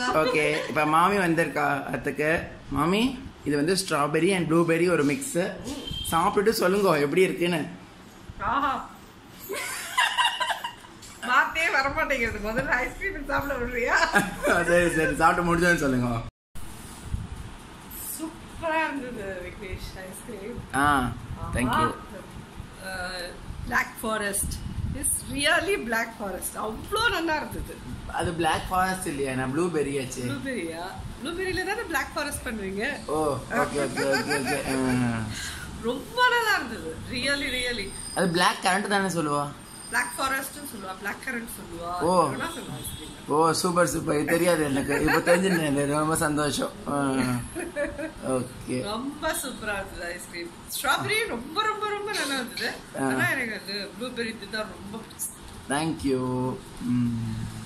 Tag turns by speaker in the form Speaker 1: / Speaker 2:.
Speaker 1: தான்
Speaker 2: ஓகே இப்போ மாமி வந்திருக்கா அதுக்கு மாமி இது வந்து ஸ்ட்ராபெரி அண்ட் ப்ளூபெரி ஒரு மிக்ஸ் சாப்பிட்டுட்டு சொல்லுங்க எப்படி இருக்குன்னு
Speaker 1: ஆஹா மாத்தே வர மாட்டேங்கிறது முதல்ல ஐஸ்கிரீம் சாப்பிட விடுறியா
Speaker 2: சரி சரி சாப்பிட்டு முடிஞ்சோன்னு சொல்லுங்க
Speaker 1: சூப்பரா இருந்தது விக்னேஷ் ஐஸ்கிரீம்
Speaker 2: ஆ thank you
Speaker 1: black forest is really black forest அவ்வளோ நல்லா இருந்தது
Speaker 2: அது பிளாக் ஃபாரஸ்ட் இல்லையா நான் ப்ளூபெரி ஆச்சு
Speaker 1: ப்ளூபெரியா ப்ளூபெரியில தானே பிளாக் ஃபாரஸ்ட் பண்ணுவீங்க
Speaker 2: oh okay okay okay okay
Speaker 1: ரொம்ப நல்லா இருந்தது ரியலி ரியலி
Speaker 2: அது பிளாக் கரண்ட் தானே சொல்லுவா
Speaker 1: பிளாக் ஃபாரஸ்ட்னு சொல்லுவா பிளாக் கரண்ட் சொல்லுவா
Speaker 2: ஓ.
Speaker 1: என்ன சொல்லுவா ஐஸ்கிரீம்
Speaker 2: ஓ சூப்பர் சூப்பர் இது தெரியாது எனக்கு இப்போ தெரிஞ்சுட்டேன் ரொம்ப சந்தோஷம் ஓகே
Speaker 1: ரொம்ப சூப்பரா இருந்தது ஐஸ்கிரீம் ஸ்ட்ராபெரி ரொம்ப ரொம்ப ரொம்ப நல்லா இருந்தது
Speaker 2: ஆ.
Speaker 1: ஆனா எனக்கு அது ப்ளூபெரி தான் ரொம்ப பிடிச்சது
Speaker 2: தேங்க்யூ ம்